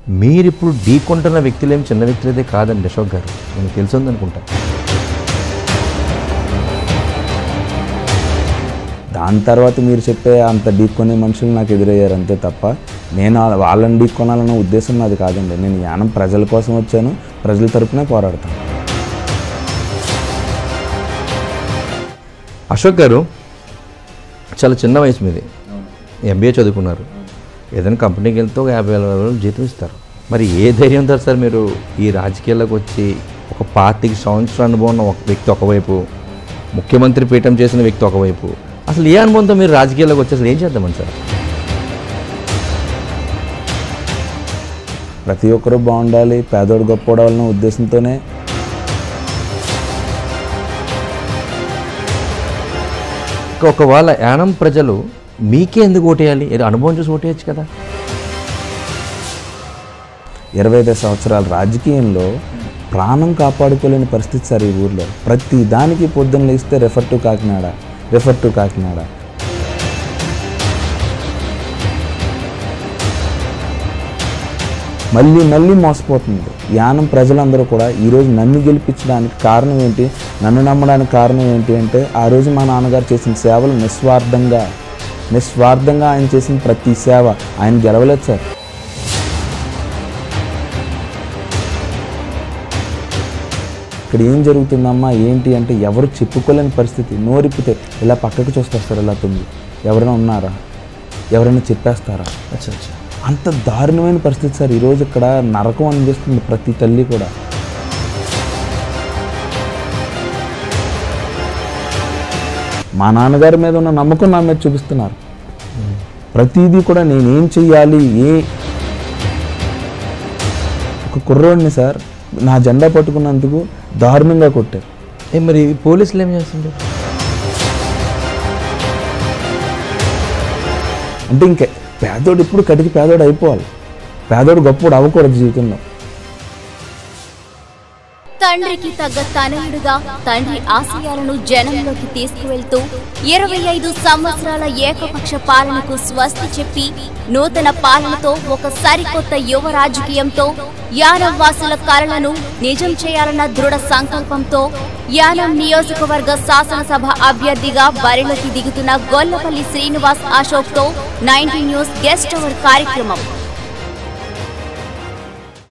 మీరు ఇప్పుడు ఢీకొంటున్న వ్యక్తులు ఏమి చిన్న వ్యక్తులైతే కాదండి అశోక్ గారు మీకు తెలిసింది అనుకుంటా దాని తర్వాత మీరు చెప్పే అంత ఢీకొనే మనుషులు నాకు ఎదురయ్యారు అంతే తప్ప నేను వాళ్ళ- వాళ్ళని ఢీకొనాలన్న ఉద్దేశం నాది కాదండి నేను యానం ప్రజల కోసం వచ్చాను ప్రజల తరపునే పోరాడతాను అశోక్ గారు చాలా చిన్న వయసు మీది ఎంబీఏ చదువుకున్నారు ఏదైనా కంపెనీకి వెళ్తే ఒక యాభై వేల రూపాయలు జీతం ఇస్తారు మరి ఏ ధైర్యంతో సార్ మీరు ఈ రాజకీయాల్లోకి వచ్చి ఒక పార్టీకి సంవత్సరం అనుభవం ఉన్న ఒక వ్యక్తి ఒకవైపు ముఖ్యమంత్రి పీఠం చేసిన వ్యక్తి ఒకవైపు అసలు ఏ అనుభవంతో మీరు రాజకీయాల్లోకి వచ్చి అసలు ఏం చేద్దామని సార్ ప్రతి ఒక్కరూ బాగుండాలి పేదోడు గొప్పవాళ్ళన్న ఉద్దేశంతోనే ఇంకా ఒకవేళ యానం ప్రజలు మీకే ఎందుకు ఓటేయాలి ఏదో అనుభవం చూసి ఓటేయచ్చు కదా ఇరవై ఐదు సంవత్సరాల రాజకీయంలో ప్రాణం కాపాడుకోలేని పరిస్థితి సార్ ఈ ఊర్లో ప్రతి దానికి పొద్దున్న లేస్తే refer to Kakinada refer to Kakinada మళ్ళీ మళ్ళీ మోసపోతుంది యానం ప్రజలందరూ కూడా ఈరోజు నన్ను గెలిపించడానికి కారణం ఏంటి నన్ను నమ్మడానికి కారణం ఏంటి అంటే ఆ రోజు మా నాన్నగారు చేసిన సేవలు నిస్వార్థంగా నిస్వార్థంగా ఆయన చేసిన ప్రతి సేవ ఆయన గెలవలేదు సార్ ఇక్కడ ఏం జరుగుతుందమ్మా ఏంటి అంటే ఎవరు చెప్పుకోలేని పరిస్థితి నోరిప్పితే ఇలా పక్కకు చూస్తారు సార్ ఇలా తొమ్మిది ఎవరైనా ఉన్నారా ఎవరైనా చెప్పేస్తారా అచ్చా అచ్చా అంత దారుణమైన పరిస్థితి సార్ ఈరోజు ఇక్కడ నరకం అనిపిస్తుంది ప్రతి తల్లి కూడా మా నాన్నగారి మీద ఉన్న నమ్మకం నా మీద చూపిస్తున్నారు ప్రతిదీ కూడా నేనేం చెయ్యాలి ఏ ఒక కుర్రోడిని సార్ నా జెండా పట్టుకున్నందుకు దారుణంగా కొట్టారు ఏ మరి పోలీసులు ఏం చేస్తుంటారు అంటే ఇంకే పేదోడు ఇప్పుడు కటికి పేదోడు అయిపోవాలి పేదోడు గొప్పోడు అవ్వకూడదు జీవితంలో తండ్రికి తగ్గ తనయుడుగా తండ్రి ఆశయాలను జనంలోకి తీసుకువెళ్తూ ఇరవై ఐదు సంవత్సరాల ఏకపక్ష పాలనకు స్వస్తి చెప్పి నూతన పాలనతో ఒక సరికొత్త యువ రాజకీయంతో యానం వాసుల కలలను నిజం చేయాలన్న దృఢ సంకల్పంతో యానం నియోజకవర్గ శాసనసభ అభ్యర్థిగా బరిలోకి దిగుతున్న గొల్లపల్లి శ్రీనివాస్ అశోక్ తో నైన్టీ న్యూస్ గెస్ట్ అవర్ కార్యక్రమం